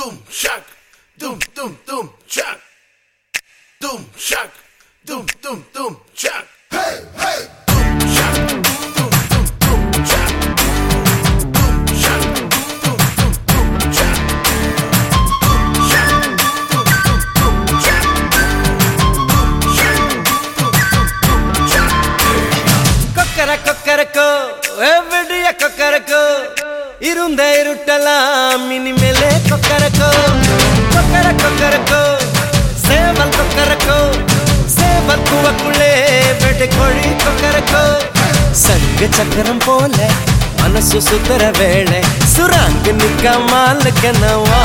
Doom shock, doom doom doom shock, doom shock, doom doom doom shock. Hey hey. Doom shock, doom doom doom shock. Doom shock, doom doom doom shock. Doom shock, doom doom doom shock. Doom shock, doom doom doom shock. கொக்கர கொக்கரக்கோ எவ்வடிய கொக்கரக்கோ இருந்த இருட்டலாம் இனிமேலே கொக்கரக்கோ கொக்கர கொக்கரக்கோ சேவல் கொக்கரக்கோ சேவல் குவக்குள்ளே வெட்டு கோழி கொக்கரக்கோ சங்க சக்கரம் போல மனசு சுத்தர வேளை சுராங்கு நிக்க மாலுக்கனவா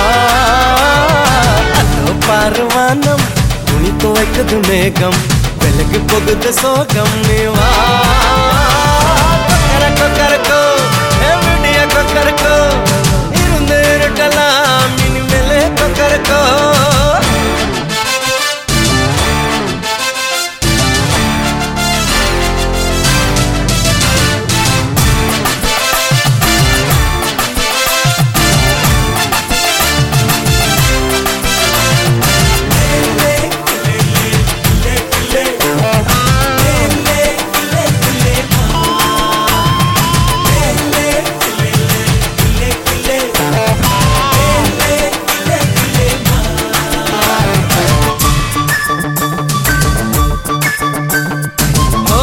அதோ பாருவானம் துணி துவைக்குது மேகம் வெலகு போகுது சோகம் நீ வா கொக்கர கொக்கரக்கோ எவ்வடிய கொக்கரக்கோ இருந்து இருட்டலாம் இனிமேலே கொக்கரக்கோ ஓ,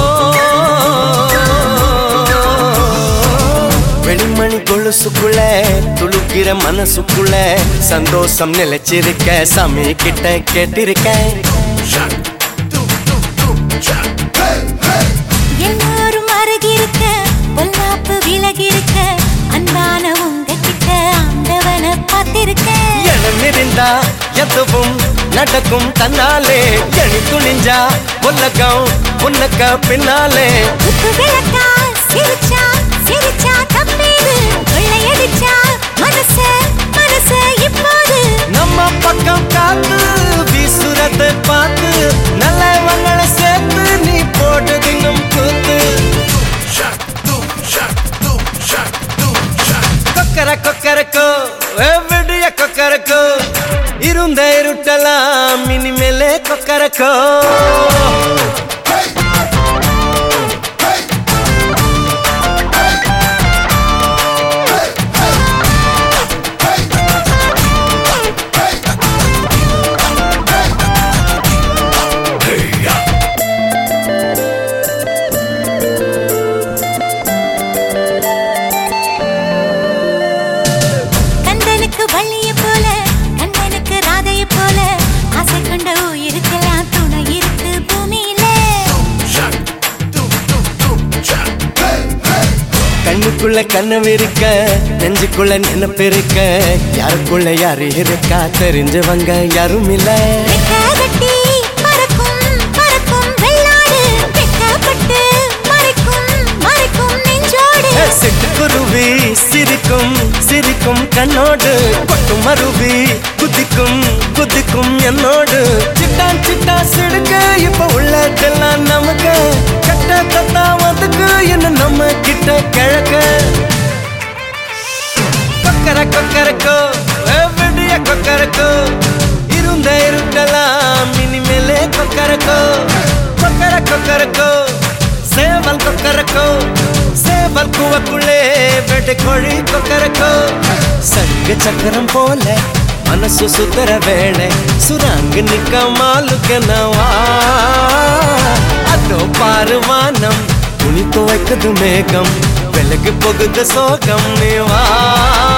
வெளிமணி கொலுசுக்குள்ள துளுக்கிற மனசுக்குள்ள சந்தோஷம் நிலைச்சிருக்க சாமி கிட்ட கேட்டிருக்கேன் Shock, doom doom doom shock. Hey hey. எல்லாரும் அருகிருக்க பொல்லாப்பு விலகிருக்க அன்பான உங்ககிட்ட ஆண்டவனை பார்த்திருக்கேன் எண்ணம் இருந்தா எதுவும் நடக்கும் தன்னாலே எணி துணிஞ்சா உலகம் உனக்க பின்னாலே குத்து விளக்கா சிரிச்சா சிரிச்சா தப்பேது கொள்ளையடிச்சா மனச மனச இப்போது நம்ம பக்கம் காத்து வீசுறத பார்த்து நல்லவங்களை சேர்த்து நீ போட்டது நம் கூத்து Shock, doom shock, doom shock, doom shock. கொக்கர கொக்கரக்கோ எவ்வடிய கொக்கரக்கோ இருந்த இருட்டலாம் இனிமேலே கொக்கரக்கோ கந்தனுக்கு வள்ளிய போல கண்ணனுக்கு ராதைய போல ஆசை கொண்ட உயிருக்கெல்லாம் துணை இருக்கு பூமியில Shock, doom doom doom shock. Hey hey. கண்ணுக்குள்ள கனவு இருக்க நெஞ்சுக்குள்ள நினைப்பு இருக்க யாருக்குள்ள யாரு இருக்கா தெரிஞ்சவங்க யாரும் இல்ல ரெக்க கட்டி பறக்கும் பறக்கும் வெள்ளாடு வெக்கப்பட்டு மறைக்கும் மறைக்கும் நெஞ்சோடு சிட்டுக்குருவி சிரிக்கும் சிரிக்கும் கண்ணோடு கொட்டும் மருவி குதிக்கும் குதிக்கும் என்னோடு சிட்டான் சிட்டா சிடுக்க இப்ப உள்ளதெல்லாம் நமக்கு கட்ட தத்தா வந்துக்கு என்ன நம்ம கிட்ட கிழக்க கொக்கர கொக்கரக்கோ எவ்வடிய கொக்கரக்கோ இருந்த இருட்டலாம் இனிமேலே கொக்கரக்கோ கொக்கர கொக்கரக்கோ சேவல் கொக்கரக்கோ சேவல் குவக்குள்ளே வெட்டு கோழி கொக்கரக்கோ சங்க சக்கரம் போல மனசு சுத்தர வேளை சுராங்கு நிக்க மாலுக்கனவா அதோ பாருவானம் துணி துவைக்குது மேகம் விலகு போகுது சோகம் நீ வா